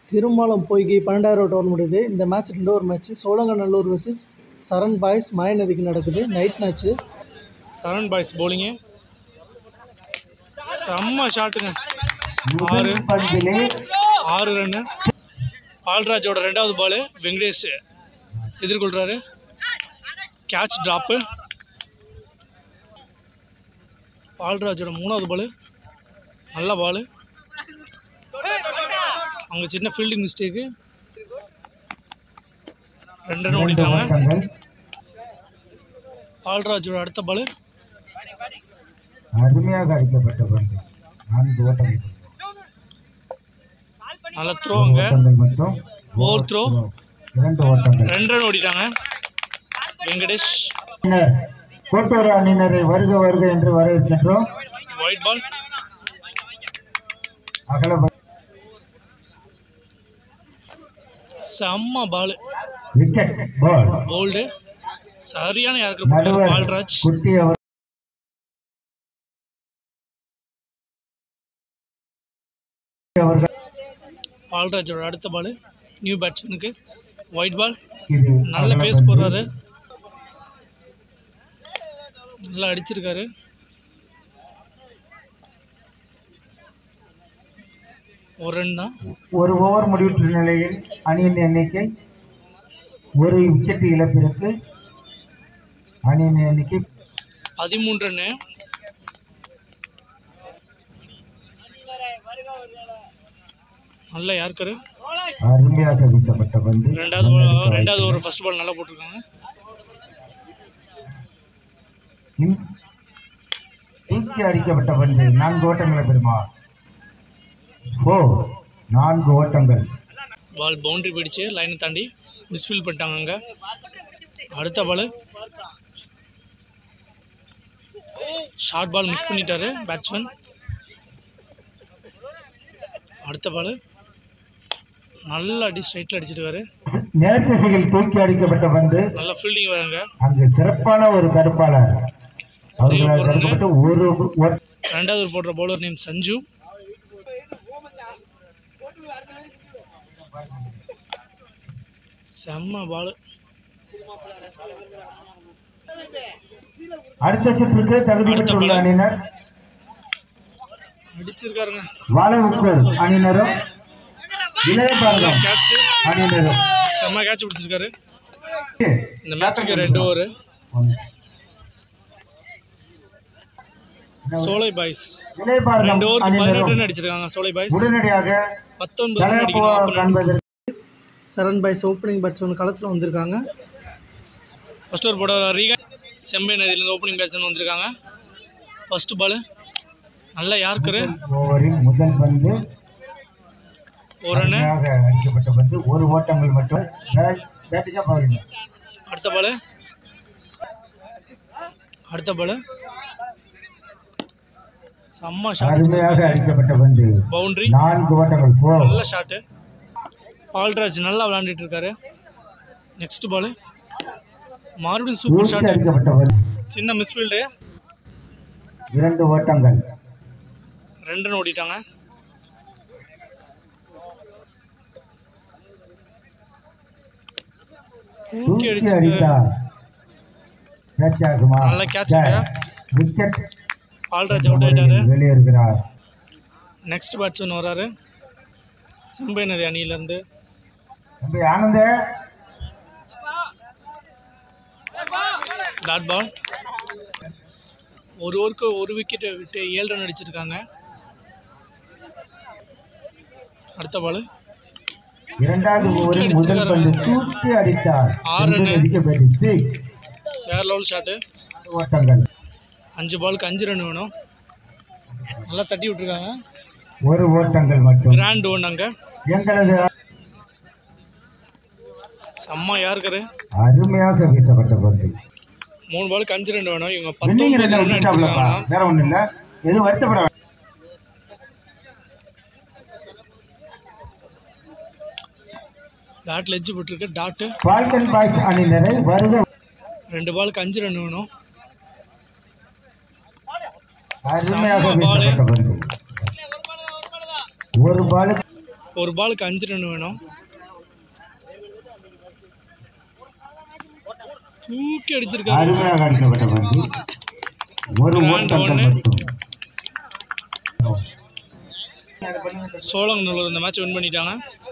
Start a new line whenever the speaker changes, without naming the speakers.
திருமாலம் பொய்கை பன்னெண்டாயிரம் டோர்னமெண்ட் இது இந்த மேட்ச் ரெண்டு ஒரு match Sholinganallur versus Saran boys மாயநதிக்கு நடக்குது night match
Saran boys bowling செம்ம ஷாட்டுங்க ஆறு
முதல் பந்திலே
ஆறு ரன்னு பால்ராஜோட ரெண்டாவது பால் வெங்கடேஷ் எதிர்கொள்கிறாரு கேட்ச் ட்ராப்பு பால்ராஜோட மூணாவது பால் நல்ல பால் அங்கே சின்ன ஃபீல்டிங் மிஸ்டேக்கு ரெண்டு ரன்
இரண்டு
ஓடிட்டாங்க
ஓட்டங்கள்
பால்ராஜோட அடுத்த பால்
அருமையாக அடிக்கப்பட்ட பந்து நான்கு ஓட்டங்கள்
நல்ல த்ரோ அங்கே
ஓட்டங்கள் மட்டும்
ஓவர் த்ரோ
இரண்டு ஓட்டங்கள்
ரெண்டு ரன் ஓடிட்டாங்க வெங்கடேஷ்
அணியினர், கோட்டூர் அணியினரை வருக வருக என்று வரவேற்கின்றோம்
ஒயிட் பால்
அகல ப-
செம்ம பால்
விக்கெட் பால்
போல்டு சரியான யாருக்கு
நடுவர்
பால்ராஜ்
குட்டி அவர் அவர்கள்
பால்ராஜோட அடுத்த பால் நியூ பேட்ஸ்மேனுக்கு ஒயிட் பால்
இது
நல்ல
அகல
பேஸ்
பந்து.
போடுறாரு நல்லா அடிச்சிருக்காரு ஒரு ரன் தான்
ஒரு ஓவர் முடிவுற்ற நிலையில் அணியின் எண்ணிக்கை ஒரு விக்கெட் இழப்பிற்கு அணியின் எண்ணிக்கை
பதிமூன்று ரன்னு நல்ல யாருக்காரு
அருமையாக வீசப்பட்ட பந்து
ரெண்டாவது ball- ரெண்டாவது ஒரு ஃபர்ஸ்ட் பால் நல்லா போட்டிருக்காங்க
இன்- தூக்கி அடிக்கப்பட்ட பந்து நான்கு ஓட்டங்களை பெறுமா ஓ நான்கு ஓட்டங்கள்
பால் பவுண்டரி போயிடுச்சு லைனை தாண்டி மிஸ்ஃபீல் பண்ணிட்டாங்க அங்கே அடுத்த பால் ஷார்ட் பால் மிஸ் பண்ணிட்டாரு பேட்ஸ்மேன் அடுத்த பால் நல்ல அடி ஸ்ட்ரைட்டில் அடிச்சிருக்காரு
நேர்த்திசையில் தூக்கி அடிக்கப்பட்ட பந்து
நல்ல ஃபீல்டிங் வராங்க
அங்கு சிறப்பான ஒரு கருப்பாளர் அவர்களால் தடுக்கப்பட்ட ஒரு ஓட்ட-
ரெண்டாவது ஒரு போடுற பவுலர் நேம் சஞ்சு செம்ம பால்
அடுத்த சுற்றுக்கு தகுதி
அடுத்த
பெற்றுள்ள
ball.
அணியினர்
அடிச்சிருக்காருங்க
வாழவுக்கூர் அணியினரும் இளைய பாரதம்
கேட்ச்
அணியினரும்
செம்ம கேட்ச் பிடிச்சிருக்காரு இந்த மேட்சுக்கு ரெண்டு ஓவர் சோலை பாய்ஸ்
இளைய பாரதம்
ரெண்டு ஓவருக்கு பதினெட்டு
அணியினரும்
ரன் அடிச்சிருக்காங்க சோலை பாய்ஸ்
உடனடியாக
பத்தொன்பது ரன்
தலைப்போ
அடிக்கணும் opponent.
காண்பதற்கு
சரண் பாய்ஸ் ஓப்பனிங் பேட்ஸ்மேன் களத்தில் வந்திருக்காங்க
ஃபர்ஸ்ட் ஓவர் போட ரீகன் செம்பை நதியிலேருந்து ஓப்பனிங் பேட்ஸ்மேன் வந்திருக்காங்க ஃபர்ஸ்ட் பால் நல்ல யாருக்கரு
ஓவரில் முதல் பந்து
ஒரு ரன்னு
அருமையாக அடிக்கப்பட்ட பந்து ஒரு ஓட்டங்கள் மட்டும் பேட்- பேட்டிங்கா பாருங்க
அடுத்த பால் அடுத்த பால் செம்ம ஷாட்
அருமையாக அடிக்கப்பட்ட பந்து
பவுண்டரி
நான்கு ஓட்டங்கள் போ
நல்ல ஷாட்டு பால்ராஜ் நல்லா விளையாண்டுட்டு இருக்காரு நெக்ஸ்ட் பால் மறுபடியும் சூப்பர்
தூக்கி
ஷாட்
அடிக்கப்பட்ட பந்து
சின்ன மிஸ்ஃபீல்டு
இரண்டு ஓட்டங்கள்
ரெண்டு ரன் ஓடிட்டாங்க தூக்கி
தூக்கி
அடிச்சிருக்காரு
அடித்தார் கேட்ச் ஆகுமா
நல்ல catch ங்க.
விக்கெட்
பால்ராஜ் அவுட் ஆயிட்டாரு
வெளியேறுகிறார்
நெக்ஸ்ட் பேட்ஸ்மேன் வராரு செம்பை நதி அணியிலேருந்து
தம்பி ஆனந்த
டாட் பால் ஒரு ஓவருக்கு ஒரு விக்கெட்டை விட்டு ஏழு ரன் அடிச்சிருக்காங்க அடுத்த பால்
இரண்டாவது ஓவரில் முதல் பந்து தூக்கி அடித்தார்
ஆறு ரன்னு.
அடிக்கப்பட்டு சிக்ஸ்
வேற லெவல் ஷாட்டு
ஓட்டங்கள்
அஞ்சு பாலுக்கு அஞ்சு ரன் வேணும் நல்லா தட்டி விட்டுருக்காங்க
ஒரு ஓட்டங்கள் மட்டும்
கிராண்ட் ஒன் அங்கே
எங்களது
செம்ம யாருக்காரு
அருமையாக வீசப்பட்ட பந்து
மூணு பாலுக்கு அஞ்சு ரன் வேணும் இவங்க
வின்னிங்
பத்தொன்பது
ரன்
ரன்
விட்டுட்டாப்லப்பா
அடிச்சிருக்காங்க
வேற ஒண்ணும் இல்ல எதுவும் வருத்தப்பட வேண்டாம்.
டாட்ல எஜ்ஜு போட்டிருக்கு டாட்டு
பால்கன் பாய்ஸ் அணியினரை வருக
ரெண்டு பாலுக்கு அஞ்சு ரன் வேணும்
அருமையாக
செம்ம ball.
வீசப்பட்ட பந்து ஒரு பால்
ஒரு பாலுக்கு அஞ்சு ரன் வேணும் தூக்கி அடிச்சிருக்காரு
அருமையாக அடிக்கப்பட்ட பந்து ஒரு
Grand
ஓட்டங்கள்
one.
மட்டும்
சோழங்கநல்லூர் இந்த மேட்ச் வின் பண்ணிட்டாங்க